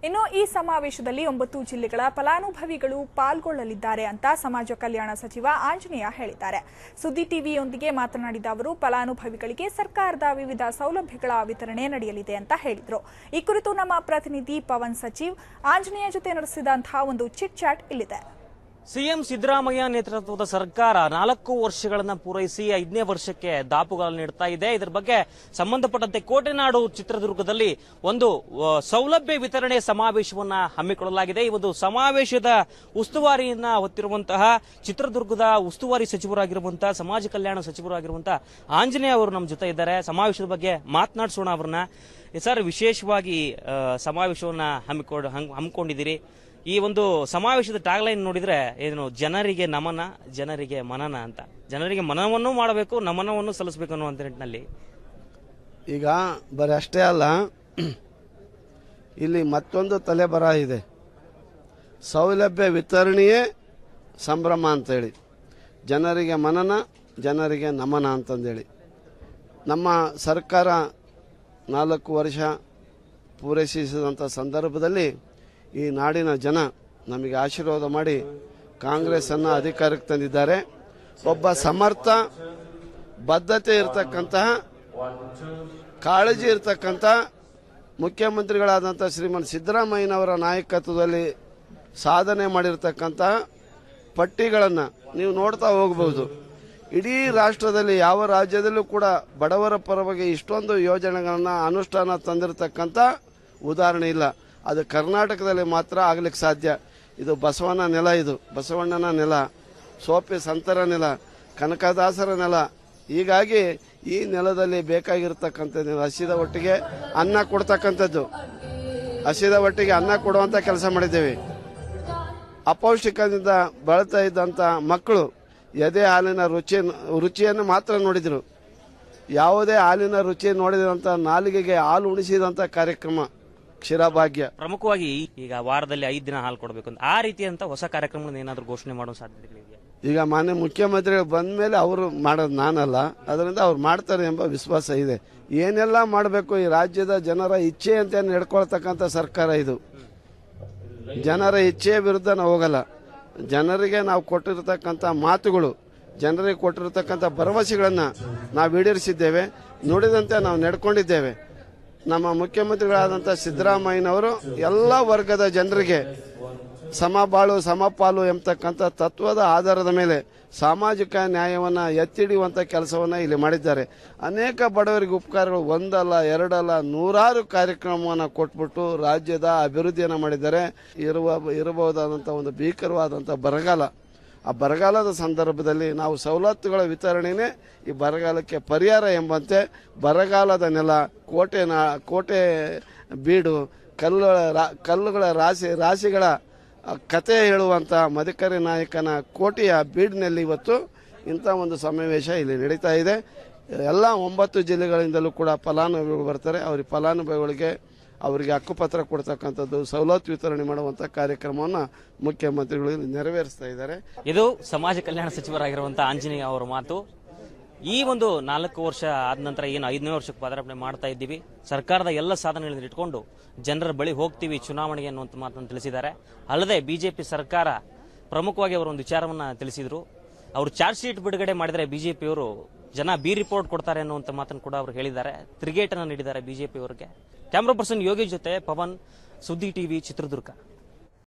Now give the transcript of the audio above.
ಇನ್ನು ಈ ಸಮಾವೇಶದಲ್ಲಿ ಒಂಬತ್ತು ಜಿಲ್ಲೆಗಳ ಫಲಾನುಭವಿಗಳು ಪಾಲ್ಗೊಳ್ಳಲಿದ್ದಾರೆ ಅಂತ ಸಮಾಜ ಕಲ್ಯಾಣ ಸಚಿವ ಆಂಜನೇಯ ಹೇಳಿದ್ದಾರೆ ಸುದ್ದಿ ಟಿವಿಯೊಂದಿಗೆ ಮಾತನಾಡಿದ ಅವರು ಫಲಾನುಭವಿಗಳಿಗೆ ಸರ್ಕಾರದ ವಿವಿಧ ಸೌಲಭ್ಯಗಳ ವಿತರಣೆ ನಡೆಯಲಿದೆ ಅಂತ ಹೇಳಿದರು ಈ ಕುರಿತು ನಮ್ಮ ಪ್ರತಿನಿಧಿ ಪವನ್ ಸಚಿವ್ ಆಂಜನೇಯ ಜೊತೆ ನಡೆಸಿದಂತಹ ಒಂದು ಚಿಟ್ ಚಾಟ್ ಇಲ್ಲಿದೆ ಸಿಎಂ ಸಿದ್ದರಾಮಯ್ಯ ನೇತೃತ್ವದ ಸರ್ಕಾರ ನಾಲ್ಕು ವರ್ಷಗಳನ್ನ ಪೂರೈಸಿ ಐದನೇ ವರ್ಷಕ್ಕೆ ದಾಪುಗಳನ್ನು ನೀಡ್ತಾ ಇದೆ ಇದರ ಬಗ್ಗೆ ಸಂಬಂಧಪಟ್ಟಂತೆ ಕೋಟೆನಾಡು ಚಿತ್ರದುರ್ಗದಲ್ಲಿ ಒಂದು ಆ, ಸೌಲಭ್ಯ ವಿತರಣೆ ಸಮಾವೇಶವನ್ನ ಹಮ್ಮಿಕೊಳ್ಳಲಾಗಿದೆ ಈ ಒಂದು ಸಮಾವೇಶದ ಉಸ್ತುವಾರಿಯನ್ನ ಹೊತ್ತಿರುವಂತಹ ಚಿತ್ರದುರ್ಗದ ಉಸ್ತುವಾರಿ ಸಚಿವರಾಗಿರುವಂತಹ ಸಮಾಜ ಕಲ್ಯಾಣ ಸಚಿವರಾಗಿರುವಂತಹ ಆಂಜನೇಯ ಅವರು ನಮ್ಮ ಜೊತೆ ಇದ್ದಾರೆ ಸಮಾವೇಶದ ಬಗ್ಗೆ ಮಾತನಾಡಿಸೋಣ ಅವ್ರನ್ನ ಸರ್ ವಿಶೇಷವಾಗಿ ಆ, ಸಮಾವೇಶವನ್ನ ಹಮ್ಮಿಕೊಂಡು ಹಂಗ್- ಹಮ್ಮಿಕೊಂಡಿದ್ದೀರಿ ಈ ಒಂದು ಸಮಾವೇಶದ ಟ್ಯಾಗ್ಲೈನ್ ನೋಡಿದ್ರೆ ಏನು ಜನರಿಗೆ ನಮನ ಜನರಿಗೆ ಮನನ ಅಂತ ಜನರಿಗೆ ಮನವನ್ನು ಮಾಡಬೇಕು ನಮನವನ್ನು ಸಲ್ಲಿಸಬೇಕು ಅನ್ನುವಂತ ನಿಟ್ಟಿನಲ್ಲಿ ಈಗ ಬರೀ ಅಷ್ಟೇ ಅಲ್ಲ ಇಲ್ಲಿ ಮತ್ತೊಂದು ತಲೆಬರ ಇದೆ ಸೌಲಭ್ಯ ವಿತರಣೆಯೇ ಸಂಭ್ರಮ ಅಂತೇಳಿ ಜನರಿಗೆ ಮನನ ಜನರಿಗೆ ನಮನ ಅಂತಂದೇಳಿ ನಮ್ಮ ಸರ್ಕಾರ ನಾಲ್ಕು ವರ್ಷ ಪೂರೈಸಿದಂಥ ಸಂದರ್ಭದಲ್ಲಿ ಈ ನಾಡಿನ ಜನ ನಮಗೆ ಆಶೀರ್ವಾದ ಮಾಡಿ ಕಾಂಗ್ರೆಸ್ಸನ್ನು ಅಧಿಕಾರಕ್ಕೆ ತಂದಿದ್ದಾರೆ ಒಬ್ಬ ಸಮರ್ಥ ಬದ್ಧತೆ ಇರತಕ್ಕಂತಹ ಕಾಳಜಿ ಇರತಕ್ಕಂಥ ಮುಖ್ಯಮಂತ್ರಿಗಳಾದಂಥ ಶ್ರೀಮನ್ ಸಿದ್ದರಾಮಯ್ಯನವರ ನಾಯಕತ್ವದಲ್ಲಿ ಸಾಧನೆ ಮಾಡಿರ್ತಕ್ಕಂಥ ಪಟ್ಟಿಗಳನ್ನು ನೀವು ನೋಡ್ತಾ ಹೋಗಬಹುದು ಇಡೀ ರಾಷ್ಟ್ರದಲ್ಲಿ ಯಾವ ರಾಜ್ಯದಲ್ಲೂ ಕೂಡ ಬಡವರ ಪರವಾಗಿ ಇಷ್ಟೊಂದು ಯೋಜನೆಗಳನ್ನು ಅನುಷ್ಠಾನ ತಂದಿರತಕ್ಕಂಥ ಉದಾಹರಣೆ ಇಲ್ಲ ಅದು ಕರ್ನಾಟಕದಲ್ಲಿ ಮಾತ್ರ ಆಗ್ಲಿಕ್ಕೆ ಸಾಧ್ಯ ಇದು ಬಸವನ ನೆಲ ಇದು ಬಸವಣ್ಣನ ನೆಲ ಸೋಪಿ ಸಂತರ ನೆಲ ಕನಕದಾಸರ ನೆಲ ಹೀಗಾಗಿ ಈ ನೆಲದಲ್ಲಿ ಬೇಕಾಗಿರ್ತಕ್ಕಂಥದ್ದು ಹಸಿದ ಒಟ್ಟಿಗೆ ಅನ್ನ ಕೊಡ್ತಕ್ಕಂಥದ್ದು ಹಸಿದ ಒಟ್ಟಿಗೆ ಅನ್ನ ಕೊಡುವಂಥ ಕೆಲಸ ಮಾಡಿದ್ದೇವೆ ಅಪೌಷ್ಟಿಕದಿಂದ ಬಳಲ್ತಾ ಇದ್ದಂಥ ಮಕ್ಕಳು ಎದೆ ಹಾಲಿನ ರುಚಿ ರುಚಿಯನ್ನು ಮಾತ್ರ ನೋಡಿದರು ಯಾವುದೇ ಹಾಲಿನ ರುಚಿ ನೋಡಿದಂಥ ನಾಲಿಗೆಗೆ ಹಾಲು ಉಣಿಸಿದಂಥ ಕಾರ್ಯಕ್ರಮ ಕ್ಷೀರಭಾಗ್ಯ ಪ್ರಮುಖವಾಗಿ ಈಗ ವಾರದಲ್ಲಿ ಐದು ದಿನ ಹಾಲು ಕೊಡಬೇಕು ಅಂತ ಆ ರೀತಿಯಂತ ಹೊಸ ಕಾರ್ಯಕ್ರಮಗಳನ್ನ ಏನಾದರೂ ಘೋಷಣೆ ಮಾಡೋ ಸಾಧ್ಯತೆಗಳಿದೆಯಾ ಈಗ ಮಾನ್ಯ ಮುಖ್ಯಮಂತ್ರಿಗಳು ಬಂದ ಮೇಲೆ ಅವರು ಮಾಡೋದು ನಾನಲ್ಲ ಅದರಿಂದ ಅವ್ರು ಮಾಡ್ತಾರೆ ಎಂಬ ವಿಶ್ವಾಸ ಇದೆ ಏನೆಲ್ಲ ಮಾಡಬೇಕು ಈ ರಾಜ್ಯದ ಜನರ ಇಚ್ಛೆಯಂತೆ ನಡ್ಕೊಳ್ತಕ್ಕಂಥ ಸರ್ಕಾರ ಇದು ಜನರ ಇಚ್ಛೆಯ ವಿರುದ್ಧ ನಾವು ಹೋಗಲ್ಲ ಜನರಿಗೆ ನಾವು ಕೊಟ್ಟಿರ್ತಕ್ಕಂಥ ಮಾತುಗಳು ಜನರಿಗೆ ಕೊಟ್ಟಿರ್ತಕ್ಕಂಥ ಭರವಸೆಗಳನ್ನು ನಾವು ಈಡೇರಿಸಿದ್ದೇವೆ ನುಡಿದಂತೆ ನಾವು ನಡ್ಕೊಂಡಿದ್ದೇವೆ ನಮ್ಮ ಮುಖ್ಯಮಂತ್ರಿಗಳಾದಂಥ ಸಿದ್ದರಾಮಯ್ಯನವರು ಎಲ್ಲ ವರ್ಗದ ಜನರಿಗೆ ಸಮಬಾಳು ಸಮಪಾಲು ಎಂಬತಕ್ಕಂಥ ತತ್ವದ ಆಧಾರದ ಮೇಲೆ ಸಾಮಾಜಿಕ ನ್ಯಾಯವನ್ನು ಎತ್ತಿಡಿಯುವಂಥ ಕೆಲಸವನ್ನು ಇಲ್ಲಿ ಮಾಡಿದ್ದಾರೆ ಅನೇಕ ಬಡವರಿಗೆ ಉಪಕಾರಗಳು ಒಂದಲ್ಲ ಎರಡಲ್ಲ ನೂರಾರು ಕಾರ್ಯಕ್ರಮವನ್ನು ಕೊಟ್ಬಿಟ್ಟು ರಾಜ್ಯದ ಅಭಿವೃದ್ಧಿಯನ್ನು ಮಾಡಿದ್ದಾರೆ ಇರುವ ಇರಬಹುದಾದಂಥ ಒಂದು ಭೀಕರವಾದಂಥ ಬರಗಾಲ ಆ ಬರಗಾಲದ ಸಂದರ್ಭದಲ್ಲಿ ನಾವು ಸವಲತ್ತುಗಳ ವಿತರಣೆನೇ ಈ ಬರಗಾಲಕ್ಕೆ ಪರಿಹಾರ ಎಂಬಂತೆ ಬರಗಾಲದ ನೆಲ ಕೋಟೆ ನಾ ಕೋಟೆ ಬೀಡು ಕಲ್ಲುಗಳ ರಾ- ಕಲ್ಲುಗಳ ರಾಶಿ ರಾಶಿಗಳ ಆ, ಕತೆ ಹೇಳುವಂಥ ಮದಕರಿ ನಾಯಕನ ಕೋಟೆಯ ಬೀಡಿನಲ್ಲಿ ಇವತ್ತು ಇಂಥ ಒಂದು ಸಮಾವೇಶ ಇಲ್ಲಿ ನಡೀತಾ ಇದೆ ಎಲ್ಲ ಒಂಬತ್ತು ಜಿಲ್ಲೆಗಳಿಂದಲೂ ಕೂಡ ಫಲಾನುಭವಿಗಳು ಬರ್ತಾರೆ ಅವ್ರಿಗೆ ಫಲಾನುಭವಿಗಳಿಗೆ ಅವರಿಗೆ ಹಕ್ಕುಪತ್ರ ಕೊಡ್ತಕ್ಕಂಥದ್ದು ಸವಲತ್ತು ವಿತರಣೆ ಮಾಡುವಂಥ ಕಾರ್ಯಕ್ರಮವನ್ನು ಮುಖ್ಯಮಂತ್ರಿಗಳು ಇಲ್ಲಿ ನೆರವೇರಿಸ್ತಾ ಇದ್ದಾರೆ ಇದು ಸಮಾಜ ಕಲ್ಯಾಣ ಸಚಿವರಾಗಿರುವಂತಹ ಆಂಜನೇಯ ಅವರ ಮಾತು ಈ ಒಂದು ನಾಲ್ಕು ವರ್ಷ ಆದ ನಂತರ ಏನು ಐದನೇ ವರ್ಷಕ್ಕೆ ಪದಾರ್ಪಣೆ ಮಾಡ್ತಾ ಇದ್ದೀವಿ ಸರ್ಕಾರದ ಎಲ್ಲ ಸಾಧನೆಗಳನ್ನು ಇಟ್ಕೊಂಡು ಜನರ ಬಳಿ ಹೋಗ್ತೀವಿ ಚುನಾವಣೆಗೆ ಅನ್ನುವಂಥ ಮಾತನ್ನು ತಿಳಿಸಿದ್ದಾರೆ ಅಲ್ಲದೆ ಬಿಜೆಪಿ ಸರ್ಕಾರ ಪ್ರಮುಖವಾಗಿ ಅವರು ಒಂದು ವಿಚಾರವನ್ನ ತಿಳಿಸಿದ್ರು ಅವರು ಚಾರ್ಜ್ ಶೀಟ್ ಬಿಡುಗಡೆ ಮಾಡಿದರೆ ಬಿಜೆಪಿಯವರು ಜನ ಬಿ ರಿಪೋರ್ಟ್ ಕೊಡ್ತಾರೆ ಅನ್ನುವಂಥ ಮಾತನ್ನು ಕೂಡ ಅವರು ಹೇಳಿದ್ದಾರೆ ತಿರುಗೇಟನ್ನು ನೀಡಿದ್ದಾರೆ ಬಿಜೆಪಿಯವರಿಗೆ ಕ್ಯಾಮ್ರಾ ಪರ್ಸನ್ ಯೋಗಿ ಜೊತೆ ಪವನ್ ಸುದ್ದಿ ಟಿವಿ ಚಿತ್ರದುರ್ಗ